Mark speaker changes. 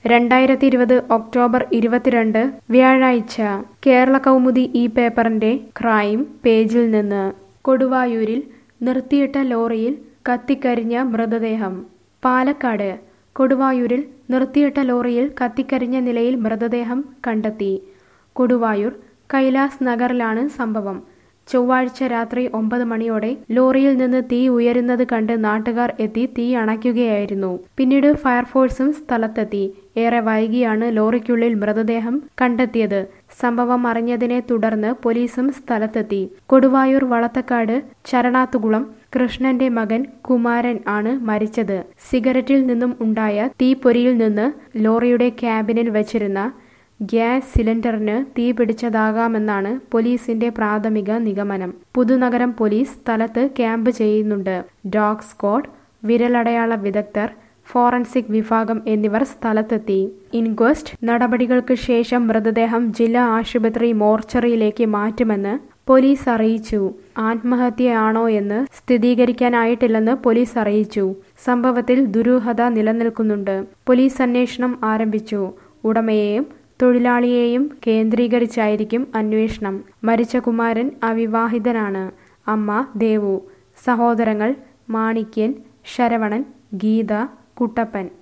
Speaker 1: രണ്ടായിരത്തി ഇരുപത് ഒക്ടോബർ ഇരുപത്തിരണ്ട് വ്യാഴാഴ്ച കേരള കൗമുദി ഈ പേപ്പറിന്റെ ക്രൈം പേജിൽ നിന്ന് കൊടുവായൂരിൽ നിർത്തിയിട്ട ലോറിയിൽ കത്തിക്കരിഞ്ഞ മൃതദേഹം പാലക്കാട് കൊടുവായൂരിൽ നിർത്തിയിട്ട ലോറിയിൽ കത്തിക്കരിഞ്ഞ നിലയിൽ മൃതദേഹം കണ്ടെത്തി കൊടുവായൂർ കൈലാസ് നഗറിലാണ് സംഭവം ചൊവ്വാഴ്ച രാത്രി ഒമ്പത് മണിയോടെ ലോറിയിൽ നിന്ന് തീ ഉയരുന്നത് കണ്ട് നാട്ടുകാർ എത്തി തീ അണയ്ക്കുകയായിരുന്നു പിന്നീട് ഫയർഫോഴ്സും സ്ഥലത്തെത്തി ഏറെ വൈകിയാണ് ലോറിക്കുള്ളിൽ മൃതദേഹം കണ്ടെത്തിയത് സംഭവം അറിഞ്ഞതിനെ തുടർന്ന് പോലീസും സ്ഥലത്തെത്തി കൊടുവായൂർ വളത്തക്കാട് ചരണാത്തുകുളം കൃഷ്ണന്റെ മകൻ കുമാരൻ ആണ് മരിച്ചത് സിഗരറ്റിൽ നിന്നും ഉണ്ടായ തീപ്പൊരിയിൽ നിന്ന് ലോറിയുടെ ക്യാബിനിൽ വെച്ചിരുന്ന ഗ്യാസ് സിലിണ്ടറിന് തീ പിടിച്ചതാകാമെന്നാണ് പോലീസിന്റെ പ്രാഥമിക നിഗമനം പുതുനഗരം പോലീസ് സ്ഥലത്ത് ക്യാമ്പ് ചെയ്യുന്നുണ്ട് ഡോഗ് സ്ക്വാഡ് വിരലടയാള വിദഗ്ധർ ഫോറൻസിക് വിഭാഗം എന്നിവർ സ്ഥലത്തെത്തി ഇൻക്വസ്റ്റ് നടപടികൾക്ക് ശേഷം മൃതദേഹം ജില്ലാ ആശുപത്രി മോർച്ചറിയിലേക്ക് മാറ്റുമെന്ന് പോലീസ് അറിയിച്ചു ആത്മഹത്യയാണോ എന്ന് സ്ഥിരീകരിക്കാനായിട്ടില്ലെന്ന് പോലീസ് അറിയിച്ചു സംഭവത്തിൽ ദുരൂഹത നിലനിൽക്കുന്നുണ്ട് പോലീസ് അന്വേഷണം ആരംഭിച്ചു ഉടമയെയും തൊഴിലാളിയെയും കേന്ദ്രീകരിച്ചായിരിക്കും അന്വേഷണം മരിച്ച കുമാരൻ അവിവാഹിതനാണ് അമ്മ ദേവു സഹോദരങ്ങൾ മാണിക്യൻ ശരവണൻ ഗീത കുട്ടപ്പൻ